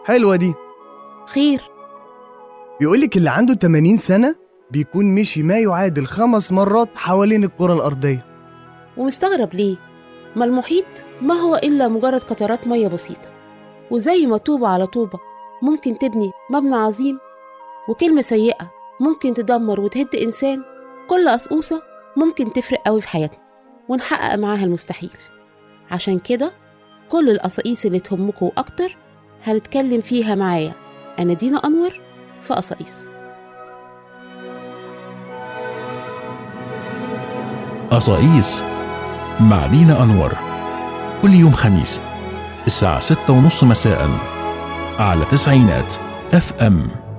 حلوة دي خير بيقولك اللي عنده 80 سنة بيكون مشي ما يعادل خمس مرات حوالين الكرة الأرضية ومستغرب ليه ما المحيط ما هو إلا مجرد قطرات مية بسيطة وزي ما طوبة على طوبة ممكن تبني مبنى عظيم وكلمة سيئة ممكن تدمر وتهد إنسان كل قصقوصة ممكن تفرق قوي في حياتنا ونحقق معاها المستحيل عشان كده كل القصاقيس اللي تهمكوا أكتر هنتكلم فيها معايا أنا دينا أنور في قصاقيس قصاقيس مع دينا أنور كل يوم خميس الساعة ستة ونص مساء على تسعينات اف ام